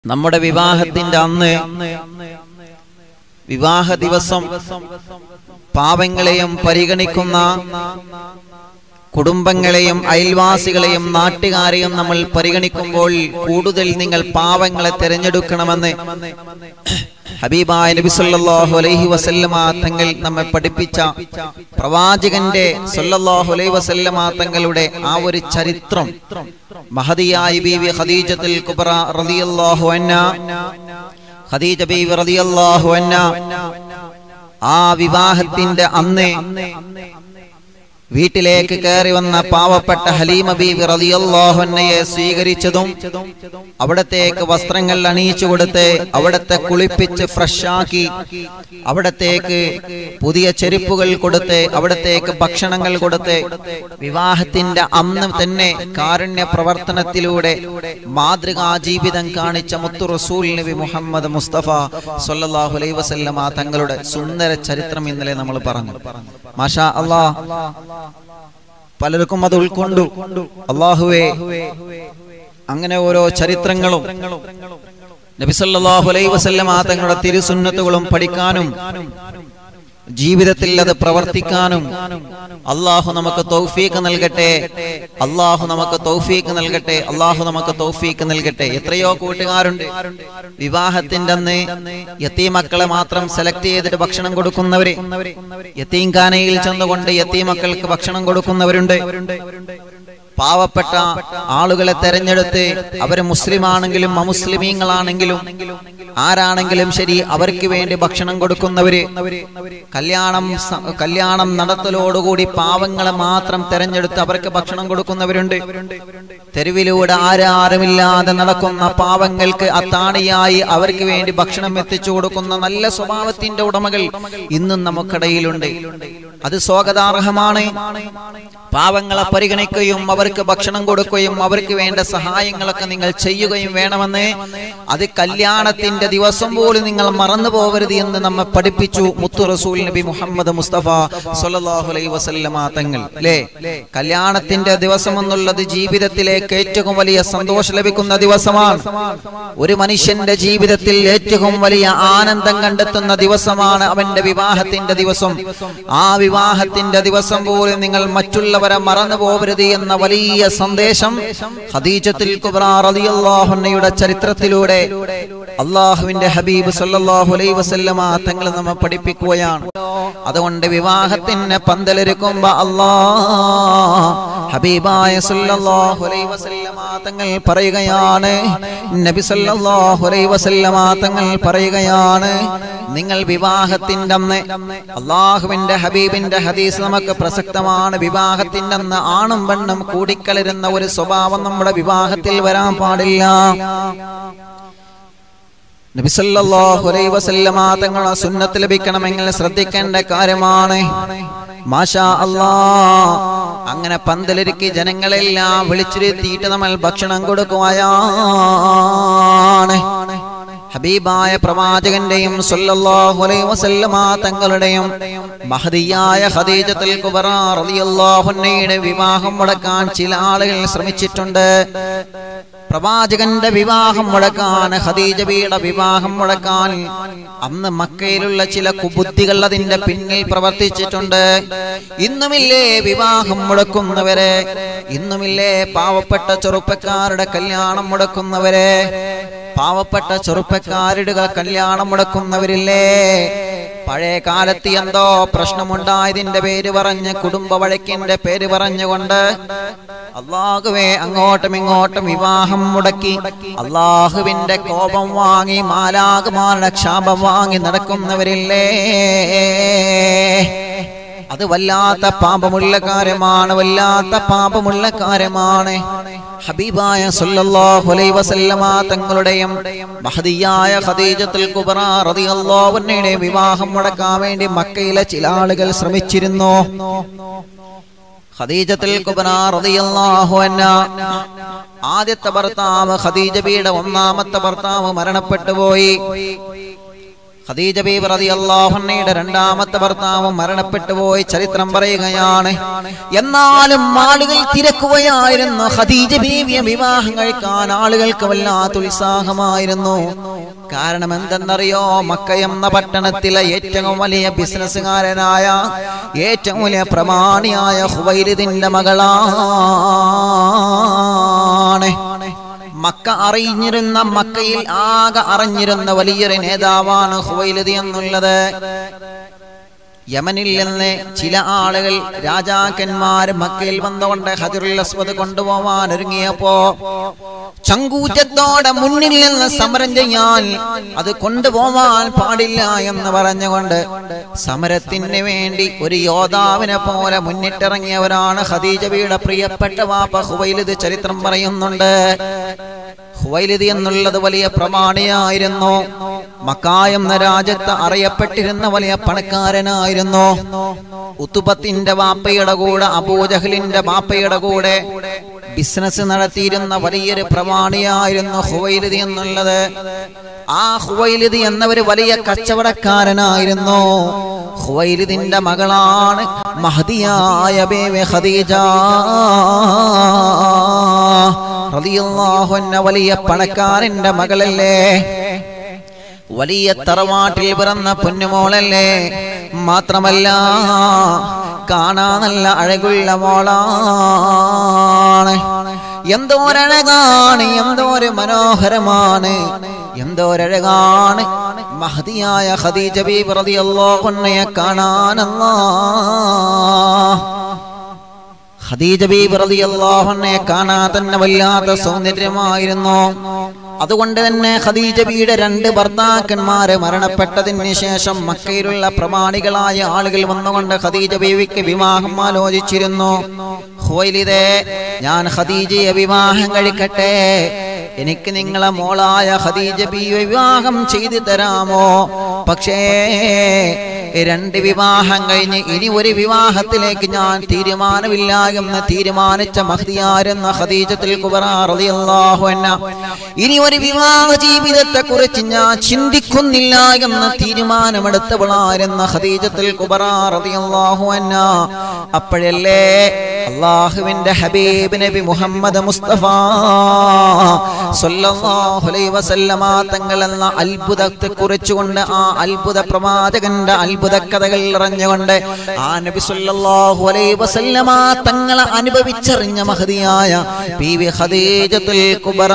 നമ്മുടെ വിവാഹത്തിന്റെ അന്ന് വിവാഹ ദിവസം പാവങ്ങളെയും പരിഗണിക്കുന്ന കുടുംബങ്ങളെയും അയൽവാസികളെയും നാട്ടുകാരെയും നമ്മൾ പരിഗണിക്കുമ്പോൾ കൂടുതൽ നിങ്ങൾ പാവങ്ങളെ തിരഞ്ഞെടുക്കണമെന്ന് ഹബീബായ നബി സല്ലല്ലാഹു അലൈഹി വസല്ലമ തങ്ങൾ നമ്മെ പഠിപ്പിച്ച പ്രവാചകന്റെ സല്ലല്ലാഹു അലൈഹി വസല്ലമ തങ്ങളുടെ ആ ഒരു ചരിത്രം മഹദിയായ ബീവി ഖദീജത്തുൽ കുബ്ര റളിയല്ലാഹു അൻഹ ഖദീജ ബീവി റളിയല്ലാഹു അൻഹ ആ വിവാഹത്തിന്റെ അന്ന് വീട്ടിലേക്ക് കയറി വന്ന പാവപ്പെട്ട ഹലീമ ബീവി റളിയല്ലാഹുന്നയെ സ്വീകരിച്ചതും അവിടത്തേക്ക് വസ്ത്രങ്ങൾ അണിയിച്ചു കൊടുത്ത് അവിടത്തെ കുളിപ്പിച്ച് ഫ്രഷാക്കി അവിടത്തേക്ക് പുതിയ ചെരുപ്പുകൾ കൊടുത്ത് അവിടത്തേക്ക് ഭക്ഷണങ്ങൾ കൊടുത്ത് വിവാഹത്തിന്റെ അന്ന് തന്നെ കാരുണ്യ പ്രവർത്തനത്തിലൂടെ മാതൃകാ ജീവിതം കാണിച്ച മുത്തു റസൂൽ നബി മുഹമ്മദ് മുസ്തഫ സല്ലല്ലാഹു അലൈഹി വസല്ലമ തങ്ങളുടെ സുന്ദര ചരിത്രം ഇന്നലെ നമ്മൾ പറഞ്ഞു മാഷാ അല്ലാ പലർക്കും അത് ഉൾക്കൊണ്ടു അള്ളാഹുവേ അങ്ങനെ ഓരോ ചരിത്രങ്ങളും നബി സല്ലല്ലാഹു അലൈഹി വസല്ലമ തങ്ങളുടെ തിരുസുന്നത്തുകളും പഠിക്കാനും ജീവിതത്തിൽ അത് പ്രവർത്തിക്കാനും അള്ളാഹു നമുക്ക് തൗഫീക്ക് നൽകട്ടെ അള്ളാഹു നമുക്ക് തൗഫീക്ക് നൽകട്ടെ അള്ളാഹു നമുക്ക് തൗഫീക്ക് നൽകട്ടെ എത്രയോ കൂട്ടുകാരുണ്ട് വിവാഹത്തിന്റെ അന്ന് യത്തീമക്കളെ മാത്രം സെലക്ട് ചെയ്തിട്ട് ഭക്ഷണം കൊടുക്കുന്നവര് യത്തീംഖാനയിൽ ചെന്നുകൊണ്ട് യത്തീമക്കൾക്ക് ഭക്ഷണം കൊടുക്കുന്നവരുണ്ട് പാവപ്പെട്ട ആളുകളെ തെരഞ്ഞെടുത്ത് അവര് മുസ്ലിം ആണെങ്കിലും അമുസ്ലിമീങ്ങളാണെങ്കിലും ആരാണെങ്കിലും ശരി അവർക്ക് വേണ്ടി ഭക്ഷണം കൊടുക്കുന്നവര് കല്യാണം സ- കല്യാണം നടത്തലോടുകൂടി പാവങ്ങളെ മാത്രം തെരഞ്ഞെടുത്ത് അവർക്ക് ഭക്ഷണം കൊടുക്കുന്നവരുണ്ട് തെരുവിലൂടെ ആരാരുമില്ലാതെ നടക്കുന്ന പാവങ്ങൾക്ക് അത്താണിയായി അവർക്ക് വേണ്ടി ഭക്ഷണം എത്തിച്ചു കൊടുക്കുന്ന നല്ല സ്വഭാവത്തിന്റെ ഉടമകൾ ഇന്നും നമുക്കിടയിലുണ്ട് അത് സ്വാഗതാർഹമാണ് പാവങ്ങളെ പരിഗണിക്കുകയും അവർക്ക് ഭക്ഷണം കൊടുക്കുകയും അവർക്ക് വേണ്ട സഹായങ്ങളൊക്കെ നിങ്ങൾ ചെയ്യുകയും വേണമെന്ന് അത് കല്യാണത്തിന്റെ ദിവസം പോലും നിങ്ങൾ മറന്നു പോകരുത് എന്ന് നമ്മെ പഠിപ്പിച്ചു മുത്തു റസൂൽ നബി മുഹമ്മദ് മുസ്തഫ സല്ലല്ലാഹു അലൈഹി വസല്ലമ തങ്ങൾ അല്ലേ കല്യാണത്തിന്റെ ദിവസം എന്നുള്ളത് ജീവിതത്തിലേക്ക് ഏറ്റവും വലിയ സന്തോഷം ലഭിക്കുന്ന ദിവസമാണ് ഒരു മനുഷ്യന്റെ ജീവിതത്തിൽ ഏറ്റവും വലിയ ആനന്ദം കണ്ടെത്തുന്ന ദിവസമാണ് അവന്റെ വിവാഹത്തിന്റെ ദിവസം ആ വിവാഹത്തിന്റെ ദിവസം പോലും നിങ്ങൾ മറ്റുള്ളവരെ മറന്നു പോകരുത് എന്ന വലിയ സന്ദേശം ഖദീജത്തുൽ കുബ്ര റളിയല്ലാഹു അൻഹയുടെ ചരിത്രത്തിലൂടെ അള്ളാഹുവിന്റെ ഹബീബ് സല്ലല്ലാഹു അലൈഹി വസല്ലമ തങ്ങൾ നമ്മെ പഠിപ്പിക്കുകയാണ് അതുകൊണ്ട് വിവാഹത്തിന് പന്തലൊരുക്കുമ്പോ അല്ലാ ഹബീബായ സല്ലല്ലാഹു അലൈഹി വസല്ലമ തങ്ങൾ പറയുകയാണ് നബി സല്ലല്ലാഹു അലൈഹി വസല്ലമ തങ്ങൾ പറയുകയാണ് നിങ്ങൾ വിവാഹത്തിന്റെ അന്ന് അള്ളാഹുവിന്റെ ഹബീബിന്റെ ഹദീസ് നമുക്ക് പ്രസക്തമാണ് വിവാഹത്തിന്റെ അന്ന് ആണും പെണ്ണും കൂടിക്കലരുന്ന ഒരു സ്വഭാവം നമ്മുടെ വിവാഹത്തിൽ വരാൻ പാടില്ല നബിസല്ലാഹു അലൈഹി വസല്ലമ തങ്ങളെ സുന്നത്ത് ലഭിക്കണമെങ്കിൽ ശ്രദ്ധിക്കേണ്ട കാര്യമാണ് മാഷാ അല്ലാ അങ്ങനെ പന്തലൊരുക്കി ജനങ്ങളെല്ലാം വിളിച്ചിരുത്തിയിട്ട് നമ്മൾ ഭക്ഷണം കൊടുക്കുകയാണ് ഹബീബായ പ്രവാചകന്റെയും സല്ലല്ലാഹു അലൈഹി വസല്ലമ തങ്ങളുടെയും മഹദിയായ ഖദീജത്തുൽ കുബ്ര റളിയല്ലാഹു അൻഹയുടെ വിവാഹം മുടക്കാൻ ചില ആളുകൾ ശ്രമിച്ചിട്ടുണ്ട് പ്രവാചകന്റെ വിവാഹം മുടക്കാൻ ഖദീജബിയുടെ വിവാഹം മുടക്കാൻ അന്ന് മക്കയിലുള്ള ചില കുബുദ്ധികൾ അതിന്റെ പിന്നിൽ പ്രവർത്തിച്ചിട്ടുണ്ട് ഇന്നുമില്ലേ വിവാഹം മുടക്കുന്നവരെ ഇന്നുമില്ലേ പാവപ്പെട്ട ചെറുപ്പക്കാരുടെ കല്യാണം മുടക്കുന്നവരെ പാവപ്പെട്ട ചെറുപ്പക്കാരുടെ കല്യാണം മുടക്കുന്നവരില്ലേ പഴയ കാലത്ത് എന്തോ പ്രശ്നമുണ്ടായതിന്റെ പേര് പറഞ്ഞ് കുടുംബ വഴക്കിന്റെ പേര് പറഞ്ഞുകൊണ്ട് അള്ളാഹുവേ അങ്ങോട്ടും ഇങ്ങോട്ടും വിവാഹം മുടക്കി അള്ളാഹുവിന്റെ കോപം വാങ്ങി മാലാകുമാരുടെ ക്ഷാപം വാങ്ങി നടക്കുന്നവരില്ലേ അത് വല്ലാത്ത പാപമുള്ള കാര്യമാണ് വല്ലാത്ത പാപമുള്ള കാര്യമാണ് ഹബീബായ സല്ലല്ലാഹു അലൈഹി വസല്ലമ തങ്ങളുടെയും മഹദിയായ ഖദീജത്തുൽ കുബ്ര റളിയല്ലാഹു അൻഹയുടെ വിവാഹം മുടക്കാൻ വേണ്ടി മക്കയിലെ ചില ആളുകൾ ശ്രമിച്ചിരുന്നു ഖദീജത്തുൽ കുബ്ര റളിയല്ലാഹു അൻഹ ആദ്യത്തെ ഭർത്താവ് ഖദീജ ബിയുടെ ഒന്നാമത്തെ ഭർത്താവ് മരണപ്പെട്ടു പോയി ഖദീജ ബീബി റളിയല്ലാഹു അൻഹയുടെ രണ്ടാമത്തെ ഭർത്താവ് മരണപ്പെട്ടു പോയി ചരിത്രം പറയുകയാണ് എന്നാലും ആളുകൾ തിരക്കുകയായിരുന്നു ഖദീജ ബീവിയെ വിവാഹം കഴിക്കാൻ ആളുകൾക്ക് വല്ലാത്ത ഉത്സാഹമായിരുന്നു കാരണം എന്തെന്നറിയോ മക്ക എന്ന പട്ടണത്തിലെ ഏറ്റവും വലിയ ബിസിനസ്സുകാരനായ ഏറ്റവും വലിയ പ്രമാണിയായ ഹുവൈലിദിന്റെ മകളാണ് മക്ക അറിഞ്ഞിരുന്ന മക്കയിൽ ആകെ അറിഞ്ഞിരുന്ന വലിയൊരു നേതാവാണ് ഹുവൈലതി എന്നുള്ളത് യമനിൽ നിന്ന് ചില ആളുകൾ രാജാക്കന്മാർ മക്കയിൽ വന്നുകൊണ്ട് ഹജറുൽ അസ്വദ് കൊണ്ടുപോവാൻ ഒരുങ്ങിയപ്പോ ചങ്കൂറ്റത്തോടെ മുന്നിൽ നിന്ന് സമരം ചെയ്യാൻ അത് കൊണ്ടുപോവാൻ പാടില്ല എന്ന് പറഞ്ഞുകൊണ്ട് സമരത്തിന് വേണ്ടി ഒരു യോദ്ധാവിനെ പോലെ മുന്നിട്ടിറങ്ങിയവരാണ് ഖദീജബിയുടെ പ്രിയപ്പെട്ട വാപ്പ ഹുവൈലിദ് ചരിത്രം പറയുന്നുണ്ട് ഹുവൈലിദ് എന്നുള്ളത് വലിയ പ്രമാണിയായിരുന്നു മക്കായ എന്ന രാജ്യത്ത് അറിയപ്പെട്ടിരുന്ന വലിയ പണക്കാരനായിരുന്നു ഉത്തുബത്തിന്റെ വാപ്പയുടെ കൂടെ അബൂജഹലിന്റെ വാപ്പയുടെ കൂടെ ബിസിനസ് നടത്തിയിരുന്ന വലിയൊരു പ്രമാണിയായിരുന്നു ഹുവൈലിദ് എന്നുള്ളത് ആ ഹുവൈലിദ് എന്നവര് വലിയ കച്ചവടക്കാരനായിരുന്നു ഹുവൈലിദിന്റെ മകളാണ് മഹദിയായ ബേബി ഖദീജ റളിയല്ലാഹു അൻഹ വലിയ പണക്കാരന്റെ മകളല്ലേ വലിയ തറവാട്ടിൽ പിറന്ന പൊന്നുമോളല്ലേ മാത്രമല്ല കാണാ നല്ല അഴകുള്ള മോളാണ് എന്തോരഴകാണ് എന്തോര് മനോഹരമാണ് എന്തോരഴകാണ് മഹതിയായ ഖദീജ ബീബി റളിയല്ലാഹു അൻഹയെ കാണാനല്ലാ ഖദീജ ബീബി റളിയല്ലാഹു അൻഹയെ കാണാൻ തന്നെ വല്ലാത്ത സൗന്ദര്യമായിരുന്നു അതുകൊണ്ട് തന്നെ ഖദീജ ബിയുടെ രണ്ട് ഭർത്താക്കന്മാര് മരണപ്പെട്ടതിന് ശേഷം മക്കയിലുള്ള പ്രമാണികളായ ആളുകൾ വന്നുകൊണ്ട് ഖദീജ ബീവിക്ക് വിവാഹം ആലോചിച്ചിരുന്നു ഹുവൈലിദേ ഞാൻ ഖദീജയെ വിവാഹം കഴിക്കട്ടെ എനിക്ക് നിങ്ങളെ മോളായ ഖദീജ ബിയെ വിവാഹം ചെയ്തു തരാമോ പക്ഷേ രണ്ട് വിവാഹം കഴിഞ്ഞ് ഇനി ഒരു വിവാഹത്തിലേക്ക് ഞാൻ തീരുമാനമില്ല എന്ന് തീരുമാനിച്ച മഹ്ദിയാരെന്ന ഖദീജത്തിൽ റളിയല്ലാഹു അൻഹ ഇനി ഒരു വിവാഹ ജീവിതത്തെ കുറിച്ച് ഞാൻ ചിന്തിക്കുന്നില്ല എന്ന തീരുമാനമെടുത്തവളാരെന്ന ഖദീജത്തിൽ റളിയല്ലാഹു അൻഹ അപ്പോഴല്ലേ അള്ളാഹുവിന്റെ ഹബീബ് നബി മുഹമ്മദ് മുസ്തഫ സല്ലല്ലാഹു അലൈഹി വസല്ലമ തങ്ങൾ എന്ന അത്ഭുതത്തെ കുറിച്ചുകൊണ്ട് ആ അത്ഭുത പ്രവാചകന്റെ അത്ഭുത കഥകൾ അറിഞ്ഞുകൊണ്ട് ആ നബി സല്ലല്ലാഹു അലൈഹി വസല്ലമ തങ്ങളെ അനുഭവിച്ചറിഞ്ഞ മഹതിയായ പി വി ഖദീജത്തുൽ കുബറ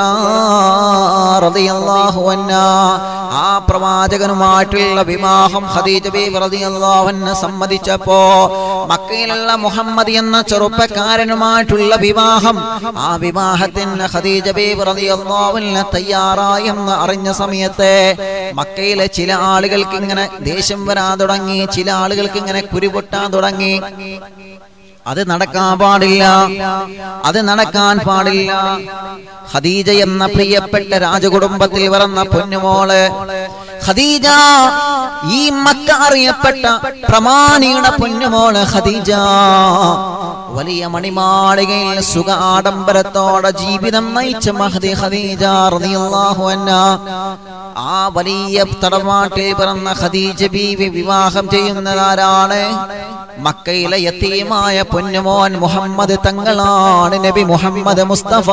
റളിയല്ലാഹു അൻഹ ആ പ്രവാചകനുമായിട്ടുള്ള വിവാഹം ഖദീജ ബീവി റളിയല്ലാഹു അൻഹ സമ്മതിച്ചപ്പോ മക്കയിലുള്ള മുഹമ്മദ് എന്ന ചെറുപ്പക്കാരനുമായിട്ടുള്ള വിവാഹം ആ വിവാഹത്തിന് ഖദീജ ബീവി റളിയല്ലാഹു അൻഹ തയ്യാറായെന്ന് അറിഞ്ഞ സമയത്ത് മക്കയിലെ ചില ആളുകൾക്ക് ഇങ്ങനെ ദേഷ്യം വരാൻ തുടങ്ങി ചില ആളുകൾക്ക് ഇങ്ങനെ കുരുപൊട്ടാൻ തുടങ്ങി അത് നടക്കാൻ പാടില്ല അത് നടക്കാൻ പാടില്ല ഖദീജ എന്ന പ്രിയപ്പെട്ട രാജകുടുംബത്തിൽ പിറന്ന പൊന്നുമോള് ഖദീജ ഈ മക്ക അറിയപ്പെട്ട പ്രമാണിയുടെ പൊന്നുമോള് ഖദീജ വലിയ മണിമാളികയിൽ സുഖ ആഡംബരത്തോടെ ജീവിതം നയിച്ച മഹദി ഖദീജ റളിയല്ലാഹു അൻഹ ആ വലിയ തടവാട്ടിൽ പിറന്ന ഖദീജ ബീവി വിവാഹം ചെയ്യുന്നതാരാണ് മക്കയിലെ യത്തീമായ പൊന്നുമോൻ മുഹമ്മദ് തങ്ങളാണ് നബി മുഹമ്മദ് മുസ്തഫ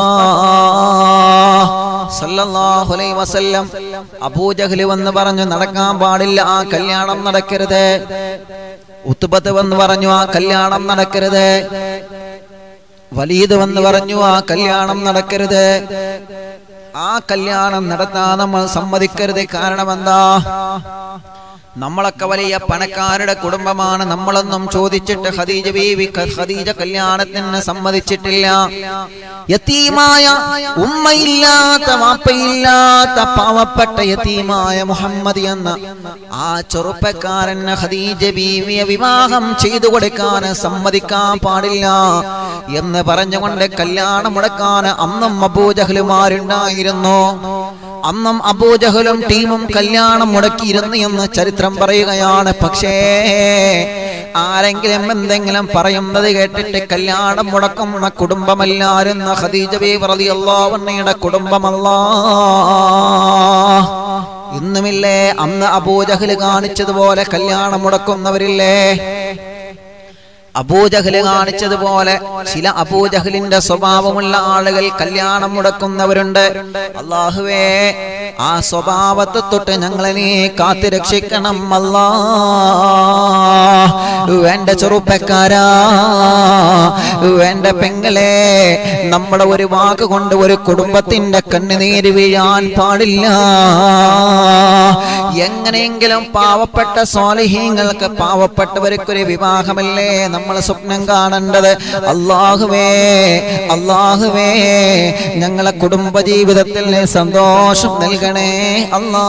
സല്ലല്ലാഹു അലൈഹി വസല്ലം അബൂജഹൽ വന്ന് പറഞ്ഞു നടക്കാൻ പാടില്ല ആ കല്യാണം നടക്കരുത് ഉത്തുബത്ത് വന്ന് പറഞ്ഞു ആ കല്യാണം നടക്കരുത് വലീദ് വന്ന് പറഞ്ഞു ആ കല്യാണം നടക്കരുത് ആ കല്യാണം നടത്താൻ നമ്മൾ സമ്മതിക്കരുത് കാരണം എന്താ നമ്മളൊക്കെ വലിയ പണക്കാരുടെ കുടുംബമാണ് നമ്മളൊന്നും ചോദിച്ചിട്ട് ഖദീജ ബീവി ഖദീജ കല്യാണത്തിന് സമ്മതിച്ചിട്ടില്ല യതീമായ ഉമ്മയില്ലാത്ത വാപ്പയില്ലാത്ത പാവപ്പെട്ട യതീമായ മുഹമ്മദ് എന്ന ആ ചെറുപ്പക്കാരന് ഖദീജ ബീവിയെ വിവാഹം ചെയ്തു കൊടുക്കാൻ സമ്മതിക്കാൻ പാടില്ല എന്ന് പറഞ്ഞുകൊണ്ട് കല്യാണം മുടക്കാൻ അന്നും അബൂജഹലുമാരുണ്ടായിരുന്നു അന്നും അബൂജഹലും ടീമും കല്യാണം മുടക്കിയിരുന്നു എന്ന് ചരിത്രം പറയുകയാണ് പക്ഷേ ആരെങ്കിലും എന്തെങ്കിലും പറയുന്നത് കേട്ടിട്ട് കല്യാണം മുടക്കുന്ന കുടുംബമല്ലായിരുന്ന ഖദീജ ബീവി റളിയല്ലാഹു അൻഹയുടെ കുടുംബമല്ല ഇന്ന് ഇന്നുമില്ലേ അന്ന് അബൂജഹല് കാണിച്ചതുപോലെ കല്യാണം മുടക്കുന്നവരില്ലേ അബൂജഹല് കാണിച്ചതുപോലെ ചില അബൂജഹലിന്റെ സ്വഭാവമുള്ള ആളുകൾ കല്യാണം മുടക്കുന്നവരുണ്ട് അള്ളാഹുവേ ആ സ്വഭാവത്തെ തൊട്ട് ഞങ്ങളെ നീ കാത്തുരക്ഷിക്കണം അല്ലാ വേണ്ട ചെറുപ്പക്കാരാ വേണ്ട പെങ്ങളെ നമ്മുടെ ഒരു വാക്ക് കൊണ്ട് ഒരു കുടുംബത്തിന്റെ കണ്ണുനീര് വീഴാൻ പാടില്ല എങ്ങനെയെങ്കിലും പാവപ്പെട്ട സ്വാലിഹീങ്ങൾക്ക് പാവപ്പെട്ടവർക്കൊരു വിവാഹമല്ലേ നമ്മൾ സ്വപ്നം കാണേണ്ടത് അള്ളാഹുവേ അള്ളാഹുവേ ഞങ്ങളെ കുടുംബ ജീവിതത്തിൽ നീ സന്തോഷം നൽകണേ അല്ലാ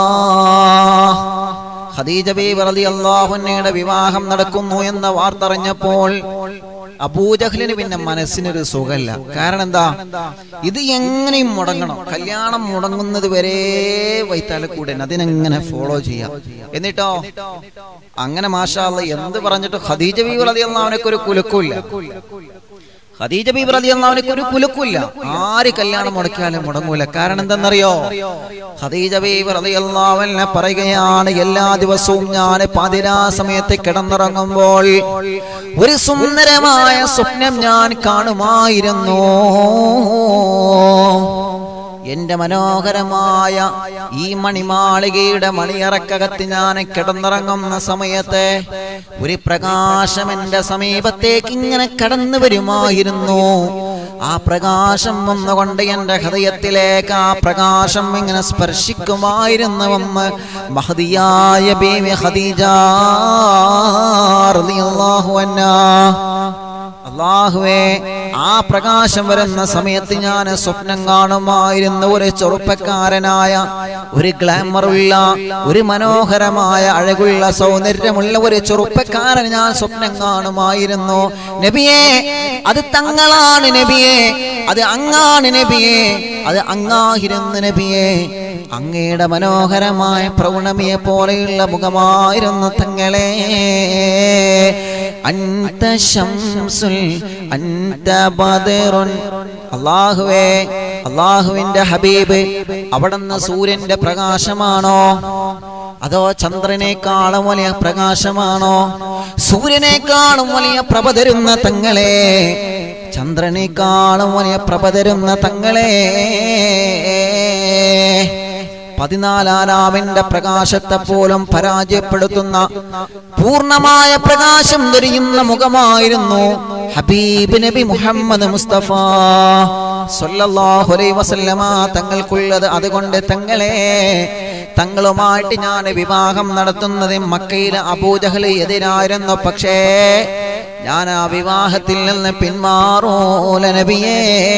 ഖദീജ ബീവി റളിയല്ലാഹു അൻഹയുടെ വിവാഹം നടക്കുന്നു എന്ന വാർത്ത അറിഞ്ഞപ്പോൾ അബൂജഹലിന് പിന്നെ മനസ്സിനൊരു സുഖമല്ല കാരണം എന്താ ഇത് എങ്ങനെയും മുടങ്ങണം കല്യാണം മുടങ്ങുന്നത് വരെ വൈത്താലെ കൂടെ അതിനെങ്ങനെ ഫോളോ ചെയ്യാം എന്നിട്ടോ അങ്ങനെ മാഷാ അല്ലാ എന്ത് പറഞ്ഞിട്ട് ഖദീജ ബീവി റളിയല്ലാഹു അൻഹയ്ക്ക് ഒരു കുലുക്കില്ല ഖദീജ ബീബി റളിയല്ലാഹുവിനക്ക് ഒരു കുലുക്കില്ല ആര് കല്യാണം മുടക്കിയാലും മുടങ്ങൂല കാരണം എന്തെന്നറിയോ ഖദീജ ബീബി റളിയല്ലാഹു അൻഹ പറയുകയാണ് എല്ലാ ദിവസവും ഞാൻ പാതിരാ സമയത്ത് കിടന്നുറങ്ങുമ്പോൾ ഒരു സുന്ദരമായ സ്വപ്നം ഞാൻ കാണുമായിരുന്നു എന്റെ മനോഹരമായ ഈ മണിമാളികയുടെ മണിയറക്കകത്ത് ഞാൻ കിടന്നിറങ്ങുന്ന സമയത്ത് ഒരു പ്രകാശം എന്റെ സമീപത്തേക്ക് ഇങ്ങനെ കടന്നു വരുമായിരുന്നു ആ പ്രകാശം വന്നുകൊണ്ട് എന്റെ ഹൃദയത്തിലേക്ക് ആ പ്രകാശം ഇങ്ങനെ സ്പർശിക്കുമായിരുന്നുവെന്ന് മഹതിയായ ബീവി ഖദീജ റളിയല്ലാഹു അൻഹാ അള്ളാഹുവേ ആ പ്രകാശം വരുന്ന സമയത്ത് ഞാൻ സ്വപ്നം കാണുമായിരുന്ന ഒരു ചെറുപ്പക്കാരനായ ഒരു ഗ്ലാമറുള്ള ഒരു മനോഹരമായ അഴകുള്ള സൗന്ദര്യമുള്ള ഒരു ചെറുപ്പക്കാരൻ ഞാൻ സ്വപ്നം കാണുമായിരുന്നു നബിയെ അത് തങ്ങളാണ് നബിയെ അത് അങ്ങാണ് നബിയെ അത് അങ്ങായിരുന്നു നബിയെ അങ്ങയുടെ മനോഹരമായ പ്രൗണമിയെ പോലെയുള്ള മുഖമായിരുന്നു തങ്ങളെ അൻത ശംസുൽ അൻത ബദറുൻ അള്ളാഹുവേ അള്ളാഹുവിന്റെ ഹബീബ് അവിടുന്ന് സൂര്യന്റെ പ്രകാശമാണോ അതോ ചന്ദ്രനേക്കാളും വലിയ പ്രകാശമാണോ സൂര്യനേക്കാളും വലിയ പ്രഭ തരുന്ന തങ്ങളെ ചന്ദ്രനേക്കാളും വലിയ പ്രഭ തരുന്ന തങ്ങളെ പതിനാലാലാമിന്റെ പ്രകാശത്തെ പോലും പരാജയപ്പെടുത്തുന്ന പൂർണ്ണമായ പ്രകാശം ധരിയുന്ന മുഖമായിരുന്നു ഹബീബ് നബി മുഹമ്മദ് മുസ്തഫ സല്ലല്ലാഹു അലൈഹി വസല്ലമ തങ്ങൾക്കുള്ളത് അതുകൊണ്ട് തങ്ങളെ തങ്ങളുമായിട്ട് ഞാൻ വിവാഹം നടത്തുന്നത് മക്കയിലെ അബൂജഹല് എതിരായിരുന്നു പക്ഷേ ഞാൻ ആ വിവാഹത്തിൽ നിന്ന് പിന്മാറൂല നബിയേ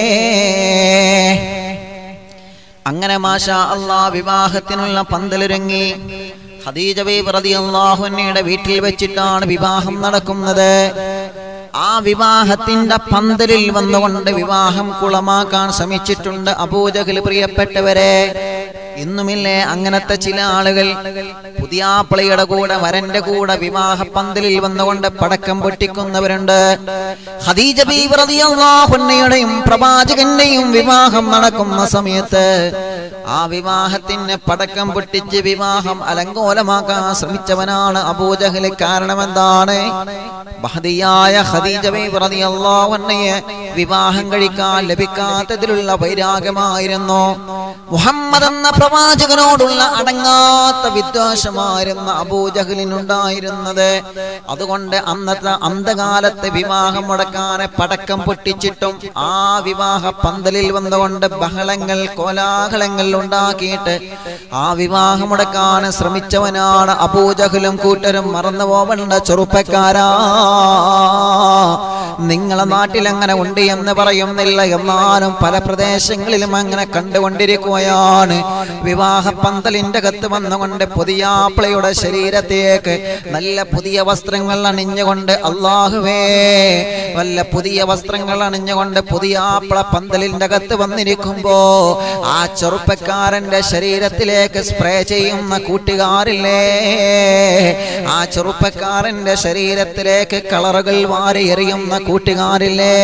അങ്ങനെ മാഷാ അള്ളാ വിവാഹത്തിനുള്ള പന്തലൊരുങ്ങി ഖദീജ ബീബി റളിയല്ലാഹു അൻഹയുടെ വീട്ടിൽ വെച്ചിട്ടാണ് വിവാഹം നടക്കുന്നത് ആ വിവാഹത്തിന്റെ പന്തലിൽ വന്നുകൊണ്ട് വിവാഹം കുളമാക്കാൻ ശ്രമിച്ചിട്ടുണ്ട് അബൂജഹൽ പ്രിയപ്പെട്ടവരെ ഇന്നുമില്ലേ അങ്ങനത്തെ ചില ആളുകൾ പുതിയാപ്പിളയുടെ കൂടെ വരന്റെ കൂടെ വിവാഹ പന്തലിൽ വന്നുകൊണ്ട് പടക്കം പൊട്ടിക്കുന്നവരുണ്ട് ഖദീജ ബീബി റളിയല്ലാഹു അൻഹയുടെയും പ്രവാചകന്റെയും വിവാഹം നടക്കുന്ന സമയത്ത് ആ വിവാഹത്തിന് പടക്കം പൊട്ടിച്ച് വിവാഹം അലങ്കോലമാക്കാൻ ശ്രമിച്ചവനാണ് അബൂജഹൽ കാരണം എന്താണ് മഹതിയായ ഖദീജ ബീബി റളിയല്ലാഹു അൻഹയെ വിവാഹം കഴിക്കാൻ ലഭിക്കാത്തതിലുള്ള വൈരാഗ്യമായിരുന്നു മുഹമ്മദ് എന്ന പ്രവാചകനോടുള്ള അടങ്ങാത്ത വിദ്വേഷമായിരുന്ന അബൂജഹലിനുണ്ടായിരുന്നത് അതുകൊണ്ട് അന്നത്തെ അന്ധകാലത്തെ വിവാഹം മുടക്കാനെ പടക്കം പൊട്ടിച്ചിട്ടും ആ വിവാഹ പന്തലിൽ വന്നുകൊണ്ട് ബഹളങ്ങൾ കോലാഹലങ്ങൾ ഉണ്ടാക്കിയിട്ട് ആ വിവാഹം മുടക്കാൻ ശ്രമിച്ചവനാണ് അബൂജഹലും കൂട്ടരും മറന്നു പോവണ്ട ചെറുപ്പക്കാരാ നിങ്ങളെ നാട്ടിൽ അങ്ങനെ ഉണ്ട് എന്ന് പറയുന്നില്ല എന്നാലും പല പ്രദേശങ്ങളിലും അങ്ങനെ കണ്ടുകൊണ്ടിരിക്കുകയാണ് വിവാഹ പന്തലിന്റെ അകത്ത് വന്നുകൊണ്ട് പുതിയാപ്പിളയുടെ ശരീരത്തേക്ക് നല്ല പുതിയ വസ്ത്രങ്ങൾ അണിഞ്ഞുകൊണ്ട് അള്ളാഹുവേ വല്ല പുതിയ വസ്ത്രങ്ങൾ അണിഞ്ഞുകൊണ്ട് പുതിയാപ്പിള പന്തലിന്റെ അകത്ത് വന്നിരിക്കുമ്പോ ആ ചെറുപ്പക്കാരന്റെ ശരീരത്തിലേക്ക് സ്പ്രേ ചെയ്യുന്ന കൂട്ടുകാരില്ലേ ആ ചെറുപ്പക്കാരന്റെ ശരീരത്തിലേക്ക് കളറുകൾ വാരി എറിയുന്ന കൂട്ടുകാരില്ലേ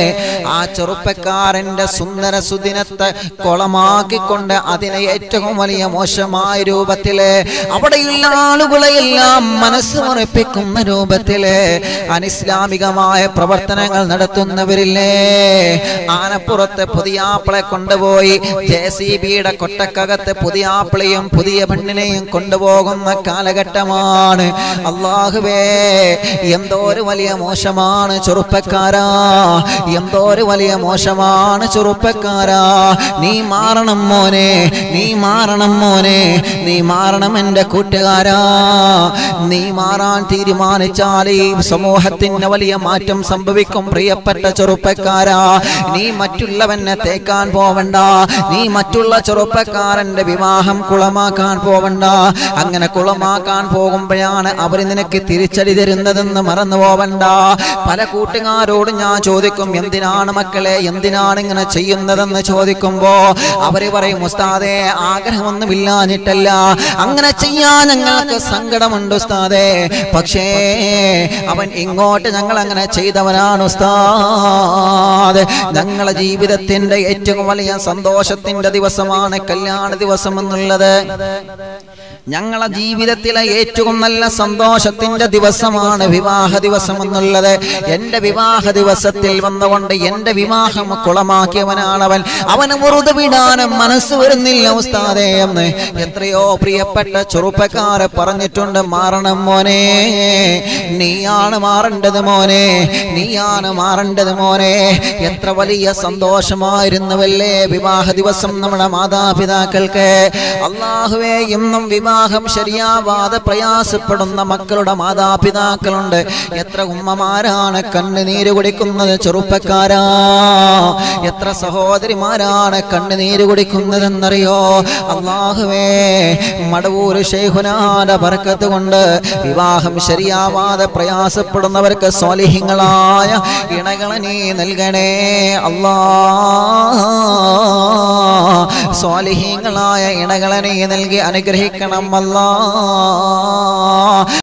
ആ ചെറുപ്പക്കാരന്റെ സുന്ദര സുദിനത്തെ കൊളമാക്കിക്കൊണ്ട് അതിനെ ഏറ്റവും വലിയ മോശമായ രൂപത്തില് അവിടെയുള്ള ആളുകളെയെല്ലാം മനസ്സ് മുറിപ്പിക്കുന്ന രൂപത്തില് അനിസ്ലാമികമായ പ്രവർത്തനങ്ങൾ നടത്തുന്നവരില്ലേ ആനപ്പുറത്ത് പുതിയാപ്പിളെ കൊണ്ടുപോയി ജെ സി ബിയുടെ കൊട്ടക്കകത്ത് പുതിയാപ്പിളയും പുതിയ പെണ്ണിനെയും കൊണ്ടുപോകുന്ന കാലഘട്ടമാണ് അള്ളാഹുവേ എന്തോ ഒരു വലിയ മോശമാണ് ചെറുപ്പക്കാരാ എന്തോ ഒരു വലിയ മോശമാണ് ചെറുപ്പക്കാരാ നീ മാറണം മോനെ നീ മാറണം മോനെ നീ മാറണം എൻ്റെ കൂട്ടുകാരാ നീ മാറാൻ തീരുമാനിച്ചാൽ ഈ സമൂഹത്തിന് വലിയ മാറ്റം സംഭവിക്കും പ്രിയപ്പെട്ട ചെറുപ്പക്കാരാ നീ മറ്റുള്ളവനെ തേക്കാൻ പോവണ്ട നീ മറ്റുള്ള ചെറുപ്പക്കാരന്റെ വിവാഹം കുളമാക്കാൻ പോവണ്ട അങ്ങനെ കുളമാക്കാൻ പോകുമ്പോഴാണ് അവർ നിനക്ക് തിരിച്ചടി തരുന്നതെന്ന് മറന്നു പോവണ്ട പല കൂട്ടുകാരോട് ഞാൻ ചോദിക്കും എന്തിനാണ് മക്കളെ എന്തിനാണ് ഇങ്ങനെ ചെയ്യുന്നതെന്ന് ചോദിക്കുമ്പോ അവര് പറയും ഉസ്താദെ ആഗ്രഹമൊന്നുമില്ലാഞ്ഞിട്ടല്ല അങ്ങനെ ചെയ്യാൻ ഞങ്ങൾക്ക് സങ്കടമുണ്ട് ഉസ്താദെ പക്ഷേ അവൻ ഇങ്ങോട്ട് ഞങ്ങൾ അങ്ങനെ ചെയ്തവനാണ് ഉസ്താദ് ഞങ്ങളെ ജീവിതത്തിന്റെ ഏറ്റവും വലിയ സന്തോഷത്തിന്റെ ദിവസമാണ് കല്യാണ ദിവസം എന്നുള്ളത് ഞങ്ങളെ ജീവിതത്തിലെ ഏറ്റവും നല്ല സന്തോഷത്തിന്റെ ദിവസമാണ് വിവാഹ ദിവസം എന്നുള്ളത് എന്റെ വിവാഹ ദിവസത്തിൽ വന്നുകൊണ്ട് എന്റെ വിവാഹം കുളമാക്കിയവനാണവൻ അവന് മുറുത് വിടാനും മനസ്സ് വരുന്നില്ല ഉസ്താദേ എന്ന് എത്രയോ പ്രിയപ്പെട്ട ചെറുപ്പക്കാരെ പറഞ്ഞിട്ടുണ്ട് മാറണം മോനെ നീയാണ് മാറേണ്ടത് മോനെ നീയാണ് മാറേണ്ടത് മോനെ എത്ര വലിയ സന്തോഷമായിരുന്നുവല്ലേ വിവാഹ ദിവസം നമ്മുടെ മാതാപിതാക്കൾക്ക് അള്ളാഹുവേ ഇന്നും വിവാഹം ശരിയാവാതെ പ്രയാസപ്പെടുന്ന മക്കളുടെ മാതാപിതാക്കളുണ്ട് എത്ര ഉമ്മമാരാണ് കണ്ണുനീര് കുടിക്കുന്നത് ചെറുപ്പക്കാരാ എത്ര സഹോദരിമാരാണ് കണ്ണുനീര് കുടിക്കുന്നതെന്നറിയോ അള്ളാഹുവേ മടവൂര് ഷെയ്ഹുനാന്റെ ബർക്കത്ത് കൊണ്ട് വിവാഹം ശരിയാവാതെ പ്രയാസപ്പെടുന്നവർക്ക് സ്വാലിഹ്യങ്ങളായ ഇണകളെ നീ നൽകണേ അല്ലാ സ്വാലിഹ്യങ്ങളായ ഇണകളെ നീ നൽകി അനുഗ്രഹിക്കണം അല്ലാ